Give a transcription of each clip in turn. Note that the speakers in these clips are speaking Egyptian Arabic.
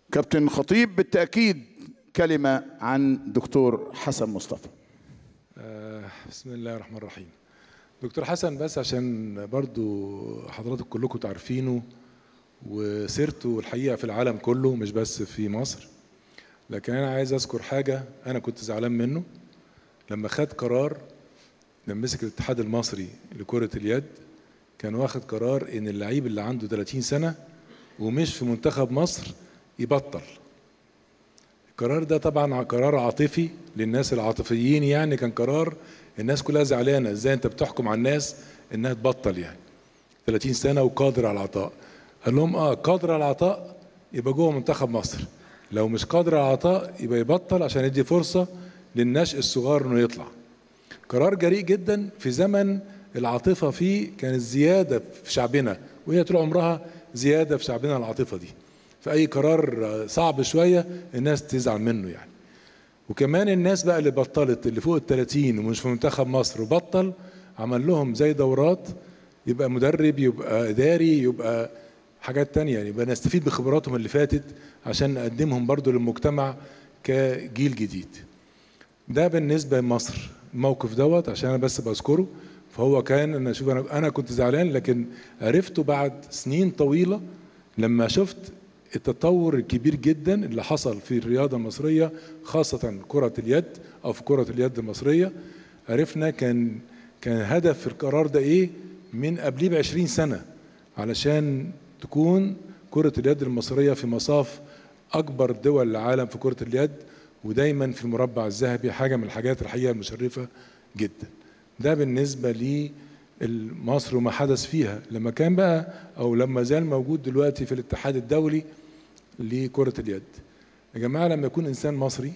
كابتن خطيب بالتأكيد كلمة عن دكتور حسن مصطفى آه، بسم الله الرحمن الرحيم دكتور حسن بس عشان برضو حضراتكم كلكم تعرفينه وسيرته الحقيقة في العالم كله مش بس في مصر لكن أنا عايز أذكر حاجة أنا كنت زعلان منه لما خد قرار لما مسك الاتحاد المصري لكرة اليد كان واخد قرار إن اللعيب اللي عنده 30 سنة ومش في منتخب مصر يبطل القرار ده طبعا قرار عاطفي للناس العاطفيين يعني كان قرار الناس كلها زعلانه ازاي انت بتحكم على الناس انها تبطل يعني 30 سنه وقادر على العطاء قال لهم اه قادر على العطاء يبقى جوه منتخب مصر لو مش قادر على العطاء يبقى يبطل عشان يدي فرصه للنشء الصغار انه يطلع قرار جريء جدا في زمن العاطفه فيه كانت زياده في شعبنا وهي طول عمرها زياده في شعبنا العاطفه دي فاي قرار صعب شويه الناس تزعل منه يعني وكمان الناس بقى اللي بطلت اللي فوق ال 30 ومش في منتخب مصر وبطل عمل لهم زي دورات يبقى مدرب يبقى اداري يبقى حاجات تانية يبقى نستفيد بخبراتهم اللي فاتت عشان نقدمهم برضو للمجتمع كجيل جديد ده بالنسبة لمصر الموقف دوت عشان انا بس بذكره فهو كان انا شوف انا انا كنت زعلان لكن عرفته بعد سنين طويله لما شفت التطور الكبير جدا اللي حصل في الرياضه المصريه خاصه كره اليد او في كره اليد المصريه عرفنا كان كان هدف القرار ده ايه من قبليه ب 20 سنه علشان تكون كره اليد المصريه في مصاف اكبر دول العالم في كره اليد ودايما في المربع الذهبي حاجه من الحاجات الحقيقه المشرفه جدا ده بالنسبه لي مصر وما حدث فيها لما كان بقى او لما زال موجود دلوقتي في الاتحاد الدولي لكرة اليد يا جماعة لما يكون إنسان مصري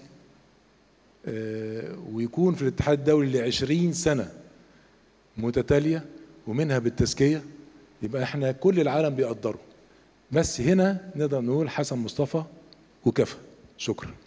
ويكون في الاتحاد الدولي لعشرين سنة متتالية ومنها بالتزكية يبقى احنا كل العالم بيقدره بس هنا نقدر نقول حسن مصطفى وكفى شكرا